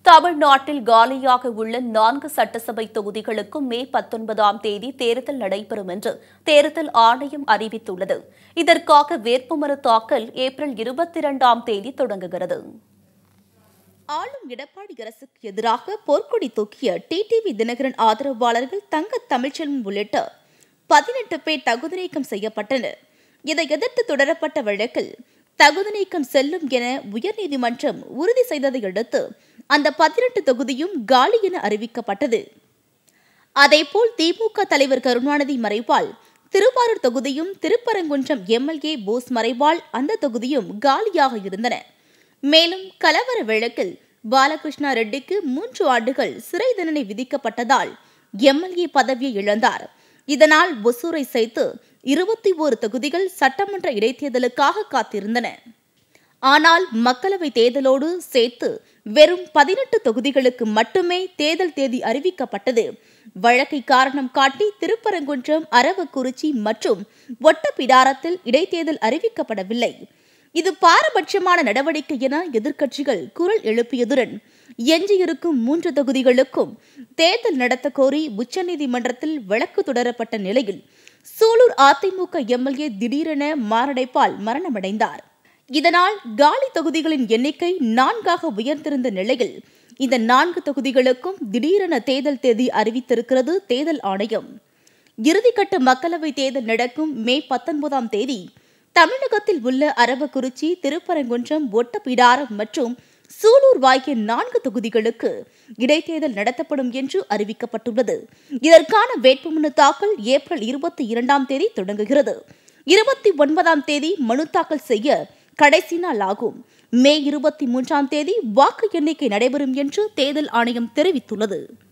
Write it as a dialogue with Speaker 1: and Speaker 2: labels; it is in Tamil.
Speaker 1: தமிழ்நாட்டில் காலியாக உள்ள நான்கு சட்டசபை தொகுதிகளுக்கும் மே பத்தொன்பதாம் தேதி தேர்தல் நடைபெறும் என்று தேர்தல் ஆணையம் அறிவித்துள்ளது இதற்காக வேட்புமனு தாக்கல் ஏப்ரல் இருபத்தி இரண்டாம் தேதி தொடங்குகிறது
Speaker 2: ஆளும் எடப்பாடி அரசுக்கு எதிராக போர்க்கொடி தூக்கிய டிடிவி தினகரன் ஆதரவாளர்கள் தங்க தமிழ்ச்செல்வன் உள்ளிட்ட பதினெட்டு பேர் தகுதி நீக்கம் செய்யப்பட்டனர் இதை எதிர்த்து தொடரப்பட்ட வழக்கில் தகுதி நீக்கம் செல்லும் என உயர்நீதிமன்றம் உறுதி செய்ததை அடுத்து அந்த பதினெட்டு தொகுதியும் காலி என அறிவிக்கப்பட்டது அதேபோல் திமுக தலைவர் கருணாநிதி மறைவால் திருவாரூர் தொகுதியும் திருப்பரங்குன்றம் எம்எல்ஏ போஸ் மறைவால் அந்த தொகுதியும் காலியாக இருந்தன மேலும் கலவர வழக்கில் பாலகிருஷ்ணா ரெட்டிக்கு மூன்று ஆண்டுகள் சிறை தண்டனை விதிக்கப்பட்டதால் எம்எல்ஏ பதவியை இழந்தார் இதனால் ஒசூரை சேர்த்து இருபத்தி ஓரு தொகுதிகள் சட்டமன்ற இடைத்தேர்தலுக்காக காத்திருந்தன ஆனால் மக்களவை தேர்தலோடு சேர்த்து வெறும் பதினெட்டு தொகுதிகளுக்கு மட்டுமே தேர்தல் தேதி அறிவிக்கப்பட்டது வழக்கை காரணம் காட்டி திருப்பரங்குன்றம் அரவக்குறிச்சி மற்றும் ஒட்டப்பிடாரத்தில் இடைத்தேர்தல் அறிவிக்கப்படவில்லை இது பாரபட்சமான நடவடிக்கை என எதிர்க்கட்சிகள் குரல் எழுப்பியதுடன் எஞ்சியிருக்கும் மூன்று தொகுதிகளுக்கும் தேர்தல் நடத்த கோரி உச்சநீதிமன்றத்தில் வழக்கு தொடரப்பட்ட நிலையில் சூலூர் அதிமுக எம்எல்ஏ திடீரென மாரடைப்பால் மரணமடைந்தார் இதனால் காலி தொகுதிகளின் எண்ணிக்கை நான்காக உயர்ந்திருந்த நிலையில் இந்த நான்கு தொகுதிகளுக்கும் திடீரென தேர்தல் தேதி அறிவித்திருக்கிறது தேர்தல் ஆணையம் இறுதிக்கட்ட மக்களவை தேர்தல் நடக்கும் மே பத்தொன்பதாம் தேதி தமிழகத்தில் உள்ள அரவக்குறிச்சி திருப்பரங்குன்றம் ஒட்டப்பிடாரம் மற்றும் சூலூர் ஆகிய நான்கு தொகுதிகளுக்கு இடைத்தேர்தல் நடத்தப்படும் என்று அறிவிக்கப்பட்டுள்ளது இதற்கான வேட்புமனு தாக்கல் ஏப்ரல் இருபத்தி இரண்டாம் தேதி தொடங்குகிறது இருபத்தி ஒன்பதாம் தேதி மனு தாக்கல் செய்ய கடைசி நாள் ஆகும் மே இருபத்தி மூன்றாம் தேதி வாக்கு எண்ணிக்கை நடைபெறும் என்று தேர்தல் ஆணையம் தெரிவித்துள்ளது